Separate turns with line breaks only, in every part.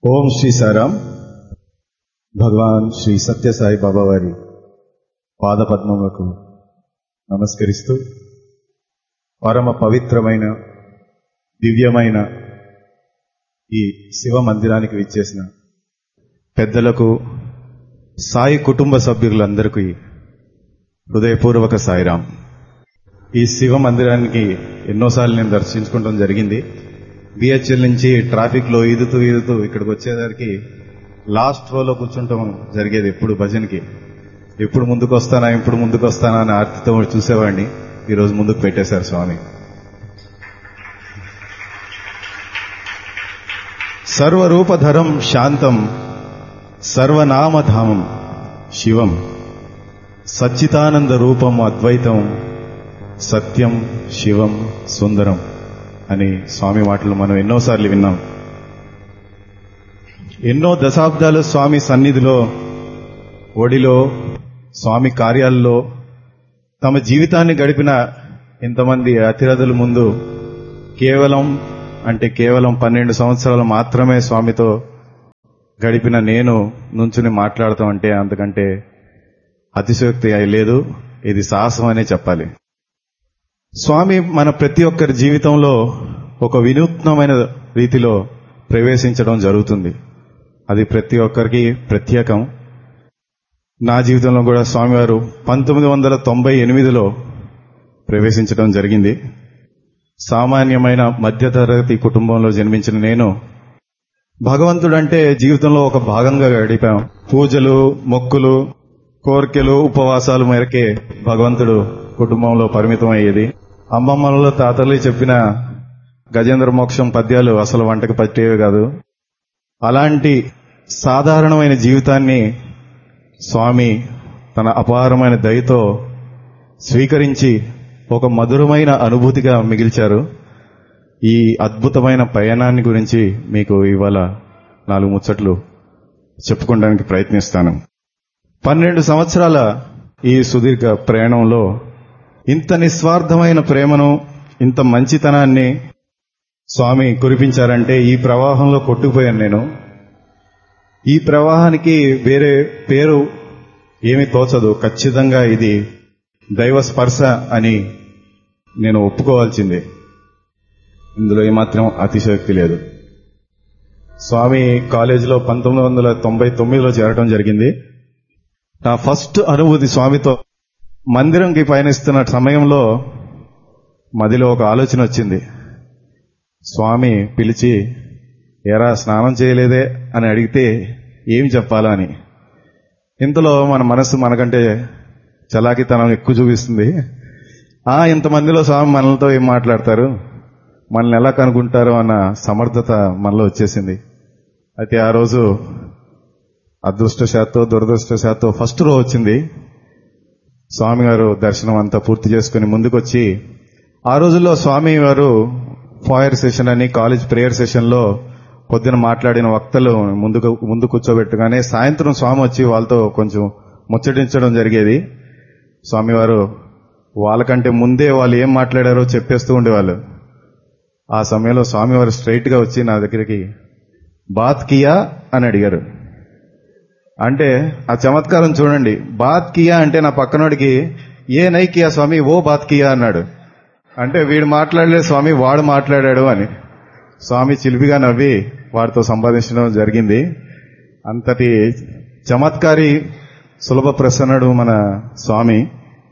ఓం శ్రీ సారాం భగవాన్ శ్రీ సత్యసాయి బాబా వారి పాదపద్మములకు నమస్కరిస్తూ పరమ పవిత్రమైన దివ్యమైన ఈ శివ మందిరానికి విచ్చేసిన పెద్దలకు సాయి కుటుంబ సభ్యులందరికీ హృదయపూర్వక సాయిరాం ఈ శివ మందిరానికి ఎన్నోసార్లు నేను దర్శించుకోవడం జరిగింది బిహెచ్ఎల్ నుంచి ట్రాఫిక్ లో ఈదుతూ ఈదుతూ ఇక్కడికి వచ్చేసరికి లాస్ట్ రోలో కూర్చుంటాం జరిగేది ఎప్పుడు భజన్కి ఎప్పుడు ముందుకు వస్తానా ఎప్పుడు ముందుకు వస్తానా అని ఆర్తితో చూసేవాడిని ఈరోజు ముందుకు పెట్టేశారు స్వామి సర్వరూపధరం శాంతం సర్వనామధామం శివం సచ్చితానంద రూపం అద్వైతం సత్యం శివం సుందరం అని స్వామి మాటలు మనం ఎన్నోసార్లు విన్నాం ఎన్నో దశాబ్దాలు స్వామి సన్నిధిలో ఒడిలో స్వామి కార్యాల్లో తమ జీవితాన్ని గడిపిన ఇంతమంది అతిరథుల ముందు కేవలం అంటే కేవలం పన్నెండు సంవత్సరాలు మాత్రమే స్వామితో గడిపిన నేను నుంచుని మాట్లాడతాం అంటే అంతకంటే అతిశయోక్తి లేదు ఇది సాహసం అనే చెప్పాలి స్వామి మన ప్రతి ఒక్కరి జీవితంలో ఒక వినూత్నమైన రీతిలో ప్రవేశించడం జరుగుతుంది అది ప్రతి ఒక్కరికి ప్రత్యేకం నా జీవితంలో కూడా స్వామివారు పంతొమ్మిది వందల తొంభై ఎనిమిదిలో ప్రవేశించడం జరిగింది సామాన్యమైన మధ్యతరగతి కుటుంబంలో జన్మించిన నేను భగవంతుడంటే జీవితంలో ఒక భాగంగా గడిపాం పూజలు మొక్కులు కోరికలు ఉపవాసాలు మేరకే భగవంతుడు కుటుంబంలో పరిమితం అయ్యేది అమ్మమ్మలలో తాతలు చెప్పిన గజేంద్ర మోక్షం పద్యాలు అసలు వంటకు పట్టేవి కాదు అలాంటి సాధారణమైన జీవితాన్ని స్వామి తన అపారమైన దయతో స్వీకరించి ఒక మధురమైన అనుభూతిగా మిగిల్చారు ఈ అద్భుతమైన పయనాన్ని గురించి మీకు ఇవాళ నాలుగు ముచ్చట్లు చెప్పుకోవడానికి ప్రయత్నిస్తాను పన్నెండు సంవత్సరాల ఈ సుదీర్ఘ ప్రయాణంలో ఇంత నిస్వార్థమైన ప్రేమను ఇంత మంచితనాన్ని స్వామి కురిపించారంటే ఈ ప్రవాహంలో కొట్టుకుపోయాను నేను ఈ ప్రవాహానికి వేరే పేరు ఏమి తోచదు ఖచ్చితంగా ఇది దైవ స్పర్శ అని నేను ఒప్పుకోవాల్సిందే ఇందులో ఏమాత్రం అతిశయోక్తి లేదు స్వామి కాలేజీలో పంతొమ్మిది వందల తొంభై తొమ్మిదిలో చేరడం జరిగింది నా ఫస్ట్ అనుభూతి స్వామితో మందిరంకి పయనిస్తున్న సమయంలో మదిలో ఒక ఆలోచన వచ్చింది స్వామి పిలిచి ఎరా స్నానం చేయలేదే అని అడిగితే ఏం చెప్పాలా అని ఇంతలో మన మనసు మనకంటే చలాకితనం ఎక్కువ చూపిస్తుంది ఆ ఇంతమందిలో స్వామి మనలతో ఏం మాట్లాడతారు మనల్ని ఎలా కనుక్కుంటారు అన్న సమర్థత మనలో వచ్చేసింది అయితే ఆ రోజు అదృష్టశాత్తు దురదృష్టశాత్తు ఫస్ట్ రో వచ్చింది స్వామి గారు దర్శనం అంతా పూర్తి చేసుకుని ముందుకొచ్చి ఆ రోజుల్లో స్వామి వారు ఫాయర్ సెషన్ అని కాలేజ్ ప్రేయర్ సెషన్ లో పొద్దున మాట్లాడిన వక్తలు ముందుకు ముందు కూర్చోబెట్టగానే సాయంత్రం స్వామి వచ్చి వాళ్ళతో కొంచెం ముచ్చటించడం జరిగేది స్వామివారు వాళ్ళకంటే ముందే వాళ్ళు ఏం మాట్లాడారో చెప్పేస్తూ ఉండేవాళ్ళు ఆ సమయంలో స్వామివారు స్ట్రైట్ గా వచ్చి నా దగ్గరికి బాత్ కియా అని అడిగారు అంటే ఆ చమత్కారం చూడండి బాత్ కియా అంటే నా పక్కనోడికి ఏ నై కియా స్వామి ఓ బాత్ కియా అన్నాడు అంటే వీడు మాట్లాడలేదు స్వామి వాడు మాట్లాడాడు అని స్వామి చిలిపిగా నవ్వి వాడితో సంపాదించడం జరిగింది అంతటి చమత్కారి సులభ ప్రసన్నుడు మన స్వామి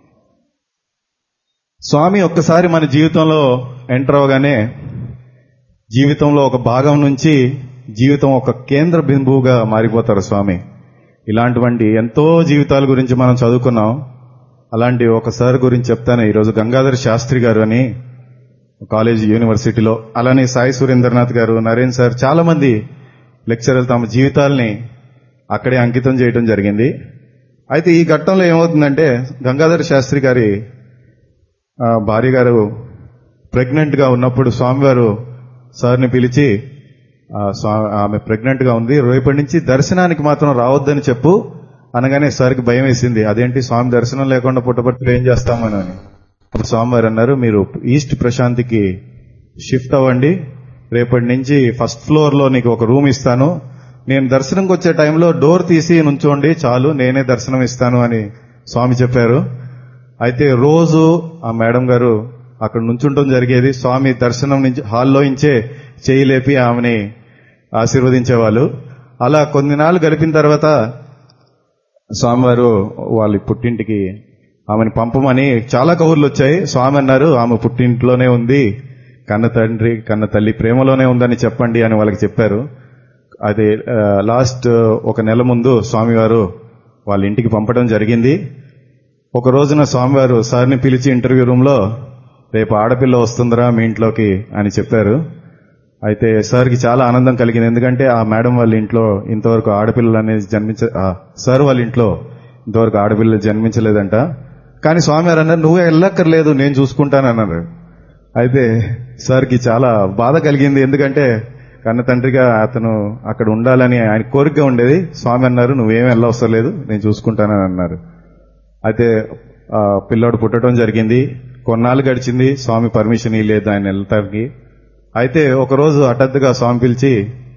స్వామి ఒక్కసారి మన జీవితంలో ఎంటర్ అవగానే జీవితంలో ఒక భాగం నుంచి జీవితం ఒక కేంద్ర బిందువుగా మారిపోతారు స్వామి ఇలాంటివంటి ఎంతో జీవితాల గురించి మనం చదువుకున్నాం అలాంటి ఒకసారి గురించి చెప్తాను ఈరోజు గంగాధర్ శాస్త్రి గారు అని కాలేజ్ యూనివర్సిటీలో అలానే సాయి సురేంద్రనాథ్ గారు నరేన్ సార్ చాలా మంది లెక్చరర్లు తమ జీవితాల్ని అక్కడే అంకితం చేయడం జరిగింది అయితే ఈ ఘట్టంలో ఏమవుతుందంటే గంగాధర్ శాస్త్రి గారి భార్య గారు ప్రెగ్నెంట్ గా ఉన్నప్పుడు స్వామివారు సార్ని పిలిచి ఆమె ప్రెగ్నెంట్ గా ఉంది రేపటి నుంచి దర్శనానికి మాత్రం రావద్దని చెప్పు అనగానే సార్కి భయం వేసింది అదేంటి స్వామి దర్శనం లేకుండా పుట్టపట్టులు ఏం చేస్తామని అని అప్పుడు స్వామివారు అన్నారు మీరు ఈస్ట్ ప్రశాంతికి షిఫ్ట్ అవ్వండి రేపటి నుంచి ఫస్ట్ ఫ్లోర్ లో నీకు ఒక రూమ్ ఇస్తాను నేను దర్శనంకి వచ్చే టైంలో డోర్ తీసి నుంచోండి చాలు నేనే దర్శనం ఇస్తాను అని స్వామి చెప్పారు అయితే రోజు ఆ మేడం గారు అక్కడ నుంచుంటం జరిగేది స్వామి దర్శనం నుంచి హాల్లో ఇంచే చేయి లేపి ఆమెని ఆశీర్వదించేవాళ్ళు అలా కొన్ని నాళ్ళు గడిపిన తర్వాత స్వామివారు వాళ్ళ పుట్టింటికి ఆమెను పంపమని చాలా కబుర్లు వచ్చాయి స్వామి అన్నారు ఆమె పుట్టింట్లోనే ఉంది కన్న తండ్రి కన్న తల్లి ప్రేమలోనే ఉందని చెప్పండి అని వాళ్ళకి చెప్పారు అది ఆ, లాస్ట్ ఒక నెల ముందు స్వామివారు వాళ్ళ ఇంటికి పంపడం జరిగింది ఒక రోజున స్వామివారు సార్ని పిలిచి ఇంటర్వ్యూ రూమ్ లో రేపు ఆడపిల్ల వస్తుందిరా మీ ఇంట్లోకి అని చెప్పారు అయితే సార్కి చాలా ఆనందం కలిగింది ఎందుకంటే ఆ మేడం వాళ్ళ ఇంట్లో ఇంతవరకు ఆడపిల్లలు అనేది జన్మించ ఆ, సార్ వాళ్ళ ఇంట్లో ఇంతవరకు ఆడపిల్లలు జన్మించలేదంట కానీ స్వామివారు అన్నారు నువ్వే వెళ్ళక్కర్లేదు నేను చూసుకుంటాను అన్నారు అయితే సార్కి చాలా బాధ కలిగింది ఎందుకంటే కన్న తండ్రిగా అతను అక్కడ ఉండాలని ఆయన కోరిక ఉండేది స్వామి అన్నారు నువ్వేం వెళ్ళవసరం లేదు నేను చూసుకుంటానని అన్నారు అయితే ఆ, పిల్లోడు పుట్టడం జరిగింది కొన్నాళ్ళు గడిచింది స్వామి పర్మిషన్ ఇవ్వలేదు ఆయన వెళ్తానికి అయితే ఒకరోజు హఠాత్తుగా స్వామి పిలిచి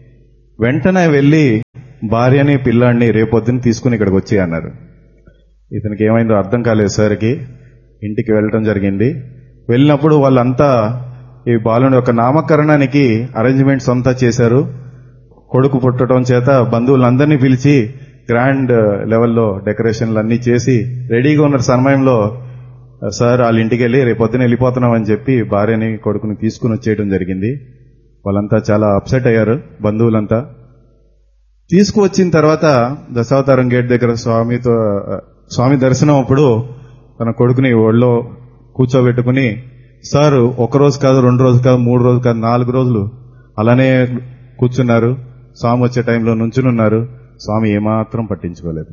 వెంటనే వెళ్లి భార్యని పిల్లాడిని రేపొద్దున తీసుకుని ఇక్కడికి వచ్చి అన్నారు ఇతనికి ఏమైందో అర్థం కాలేదు సార్కి ఇంటికి వెళ్ళటం జరిగింది వెళ్ళినప్పుడు వాళ్ళంతా ఈ బాలుని యొక్క నామకరణానికి అరేంజ్మెంట్స్ అంతా చేశారు కొడుకు పుట్టడం చేత బంధువులందరినీ పిలిచి గ్రాండ్ లెవెల్లో డెకరేషన్లు అన్ని చేసి రెడీగా ఉన్న సమయంలో సార్ వాళ్ళ ఇంటికి వెళ్ళి రేపు పొద్దున వెళ్ళిపోతున్నాం అని చెప్పి భార్యని కొడుకుని తీసుకుని వచ్చేయడం జరిగింది వాళ్ళంతా చాలా అప్సెట్ అయ్యారు బంధువులంతా తీసుకువచ్చిన తర్వాత దశావతారం గేట్ దగ్గర స్వామితో స్వామి దర్శనం అప్పుడు తన కొడుకుని ఒళ్ళో కూర్చోబెట్టుకుని సార్ ఒక రోజు కాదు రెండు రోజులు కాదు మూడు రోజులు కాదు నాలుగు రోజులు అలానే కూర్చున్నారు స్వామి వచ్చే టైంలో నుంచునున్నారు స్వామి ఏమాత్రం పట్టించుకోలేదు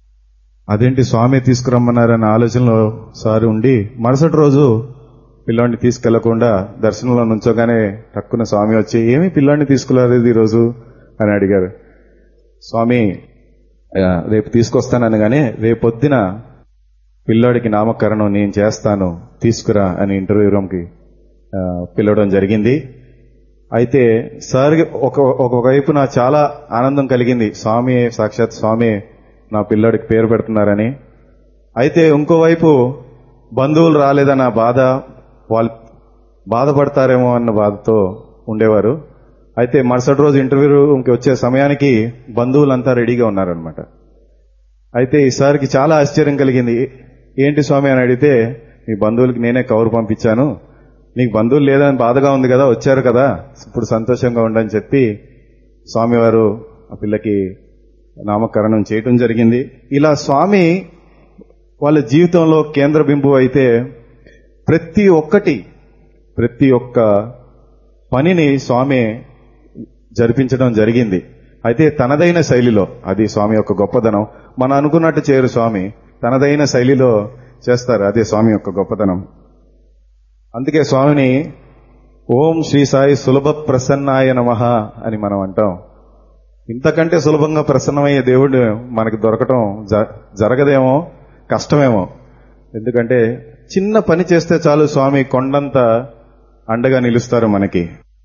అదేంటి స్వామి తీసుకురమ్మన్నారన్న ఆలోచనలో సారి ఉండి మరుసటి రోజు పిల్లాడిని తీసుకెళ్లకుండా దర్శనంలో నుంచోగానే టక్కున స్వామి వచ్చి ఏమి పిల్లాడిని తీసుకురాలేదు ఈ రోజు అని అడిగారు స్వామి ఆ, రేపు తీసుకొస్తాననగానే రేపొద్దున పిల్లాడికి నామకరణం నేను చేస్తాను తీసుకురా అని ఇంటర్వ్యూ రూమ్కి ఆ, పిలవడం జరిగింది అయితే సార్ ఒక ఒకవైపు నా చాలా ఆనందం కలిగింది స్వామి సాక్షాత్ స్వామి నా పిల్లాడికి పేరు పెడుతున్నారని అయితే ఇంకోవైపు బంధువులు రాలేదన్న బాధ వాళ్ళు బాధపడతారేమో అన్న బాధతో ఉండేవారు అయితే మరుసటి రోజు ఇంటర్వ్యూ రూమ్కి వచ్చే సమయానికి బంధువులంతా రెడీగా ఉన్నారనమాట అయితే ఈసారికి చాలా ఆశ్చర్యం కలిగింది ఏంటి స్వామి అని అడిగితే మీ బంధువులకి నేనే కవర్ పంపించాను నీకు బంధువులు లేదని బాధగా ఉంది కదా వచ్చారు కదా ఇప్పుడు సంతోషంగా ఉండని చెప్పి స్వామివారు ఆ పిల్లకి నామకరణం చేయటం జరిగింది ఇలా స్వామి వాళ్ళ జీవితంలో కేంద్ర బిందువు అయితే ప్రతి ఒక్కటి ప్రతి ఒక్క పనిని స్వామి జరిపించడం జరిగింది అయితే తనదైన శైలిలో అది స్వామి యొక్క గొప్పదనం మనం అనుకున్నట్టు చేయరు స్వామి తనదైన శైలిలో చేస్తారు అదే స్వామి యొక్క గొప్పతనం అందుకే స్వామిని ఓం శ్రీ సాయి సులభ ప్రసన్నాయ నమః అని మనం అంటాం ఇంతకంటే సులభంగా ప్రసన్నమయ్యే దేవుడు మనకి దొరకటం జ- జరగదేమో కష్టమేమో ఎందుకంటే చిన్న పని చేస్తే చాలు స్వామి కొండంత అండగా నిలుస్తారు మనకి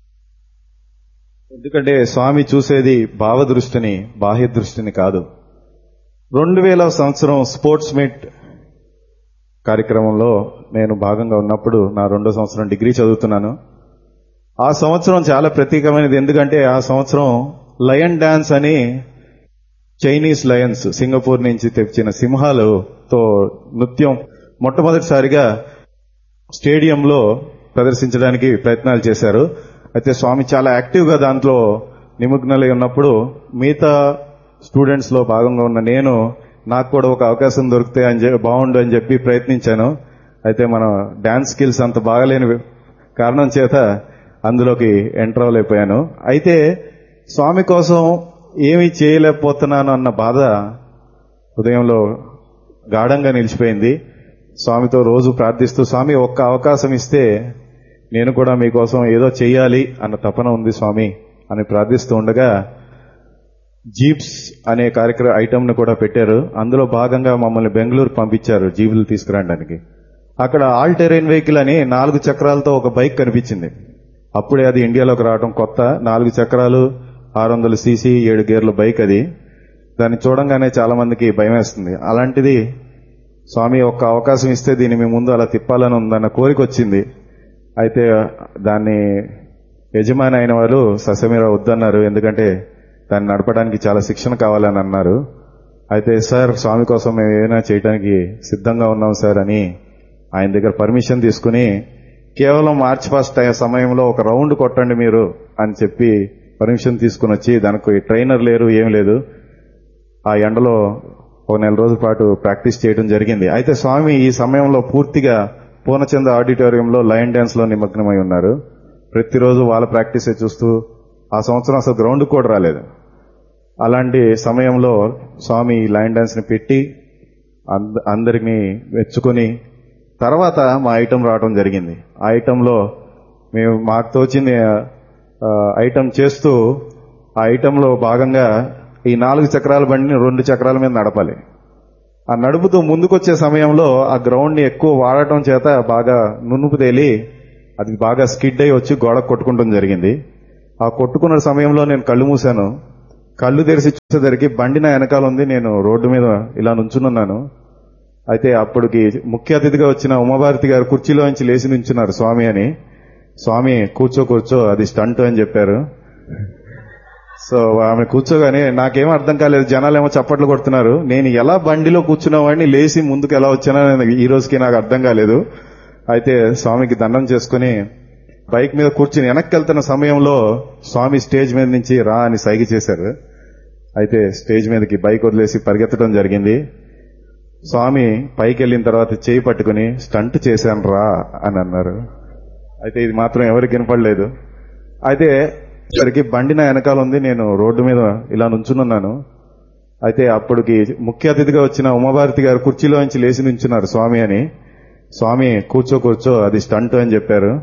ఎందుకంటే స్వామి చూసేది భావ దృష్టిని బాహ్య దృష్టిని కాదు రెండు వేల సంవత్సరం స్పోర్ట్స్ మీట్ కార్యక్రమంలో నేను భాగంగా ఉన్నప్పుడు నా రెండో సంవత్సరం డిగ్రీ చదువుతున్నాను ఆ సంవత్సరం చాలా ప్రత్యేకమైనది ఎందుకంటే ఆ సంవత్సరం లయన్ డాన్స్ అని చైనీస్ లయన్స్ సింగపూర్ నుంచి తెచ్చిన సింహాలతో నృత్యం మొట్టమొదటిసారిగా స్టేడియంలో ప్రదర్శించడానికి ప్రయత్నాలు చేశారు అయితే స్వామి చాలా యాక్టివ్ గా దాంట్లో నిమగ్నలై ఉన్నప్పుడు మిగతా స్టూడెంట్స్ లో భాగంగా ఉన్న నేను నాకు కూడా ఒక అవకాశం దొరికితే అని చెప్పి బాగుండు అని చెప్పి ప్రయత్నించాను అయితే మన డాన్స్ స్కిల్స్ అంత బాగలేని కారణం చేత అందులోకి ఎంటర్ అవ్వలేకపోయాను అయితే స్వామి కోసం ఏమీ చేయలేకపోతున్నాను అన్న బాధ హృదయంలో గాఢంగా నిలిచిపోయింది స్వామితో రోజు ప్రార్థిస్తూ స్వామి ఒక్క అవకాశం ఇస్తే నేను కూడా మీకోసం ఏదో చెయ్యాలి అన్న తపన ఉంది స్వామి అని ప్రార్థిస్తూ ఉండగా జీప్స్ అనే కార్యక్రమ ఐటమ్ ను కూడా పెట్టారు అందులో భాగంగా మమ్మల్ని బెంగళూరు పంపించారు జీపులు తీసుకురావడానికి అక్కడ ఆల్ టెరైన్ వెహికల్ అని నాలుగు చక్రాలతో ఒక బైక్ కనిపించింది అప్పుడే అది ఇండియాలోకి రావడం కొత్త నాలుగు చక్రాలు ఆరు వందల సీసీ ఏడు గేర్ల బైక్ అది దాన్ని చూడంగానే చాలా మందికి భయం వేస్తుంది అలాంటిది స్వామి ఒక్క అవకాశం ఇస్తే దీన్ని మీ ముందు అలా తిప్పాలని ఉందన్న కోరిక వచ్చింది అయితే దాన్ని యజమాని అయిన వారు ససమీర వద్దన్నారు ఎందుకంటే దాన్ని నడపడానికి చాలా శిక్షణ కావాలని అన్నారు అయితే సార్ స్వామి కోసం మేము ఏమైనా చేయడానికి సిద్ధంగా ఉన్నాం సార్ అని ఆయన దగ్గర పర్మిషన్ తీసుకుని కేవలం మార్చి ఫస్ట్ సమయంలో ఒక రౌండ్ కొట్టండి మీరు అని చెప్పి పర్మిషన్ తీసుకుని వచ్చి దానికి ట్రైనర్ లేరు ఏం లేదు ఆ ఎండలో ఒక నెల రోజుల పాటు ప్రాక్టీస్ చేయడం జరిగింది అయితే స్వామి ఈ సమయంలో పూర్తిగా పూర్ణచంద్ర ఆడిటోరియంలో లయన్ డాన్స్ లో నిమగ్నమై ఉన్నారు ప్రతిరోజు వాళ్ళ ప్రాక్టీసే చూస్తూ ఆ సంవత్సరం అసలు గ్రౌండ్ కూడా రాలేదు అలాంటి సమయంలో స్వామి ఈ లైన్ డాన్స్ ని పెట్టి అంద- అందరినీ మెచ్చుకొని తర్వాత మా ఐటెం రావడం జరిగింది ఆ ఐటెంలో మేము మాకు తోచింది ఆ, ఐటెం చేస్తూ ఆ ఐటెంలో భాగంగా ఈ నాలుగు చక్రాల బండిని రెండు చక్రాల మీద నడపాలి ఆ నడుపుతూ ముందుకొచ్చే సమయంలో ఆ గ్రౌండ్ ని ఎక్కువ వాడటం చేత బాగా నునుపు తేలి అది బాగా స్కిడ్ అయి వచ్చి గోడ కొట్టుకుంటం జరిగింది ఆ కొట్టుకున్న సమయంలో నేను కళ్ళు మూసాను కళ్ళు తెరిచి చూసేసరికి బండి నా వెనకాల ఉంది నేను రోడ్డు మీద ఇలా నుంచునున్నాను అయితే అప్పటికి ముఖ్య అతిథిగా వచ్చిన ఉమాభారతి గారు కుర్చీలో నుంచి లేచి నుంచున్నారు స్వామి అని స్వామి కూర్చో కూర్చో అది స్టంట్ అని చెప్పారు సో ఆమె కూర్చోగానే నాకేం అర్థం కాలేదు జనాలు ఏమో చప్పట్లు కొడుతున్నారు నేను ఎలా బండిలో కూర్చున్న వాడిని లేచి ముందుకు ఎలా వచ్చానో ఈ రోజుకి నాకు అర్థం కాలేదు అయితే స్వామికి దండం చేసుకుని బైక్ మీద కూర్చుని వెనక్కి వెళ్తున్న సమయంలో స్వామి స్టేజ్ మీద నుంచి రా అని సైగ చేశారు అయితే స్టేజ్ మీదకి బైక్ వదిలేసి పరిగెత్తడం జరిగింది స్వామి పైకి వెళ్ళిన తర్వాత చేయి పట్టుకుని స్టంట్ చేశాను రా అని అన్నారు అయితే ఇది మాత్రం ఎవరికి వినపడలేదు అయితే సరికి బండి నా వెనకాల ఉంది నేను రోడ్డు మీద ఇలా నుంచునున్నాను అయితే అప్పటికి ముఖ్య అతిథిగా వచ్చిన ఉమాభారతి గారు కుర్చీలో నుంచి లేచి నుంచున్నారు స్వామి అని స్వామి కూర్చో కూర్చో అది స్టంట్ అని చెప్పారు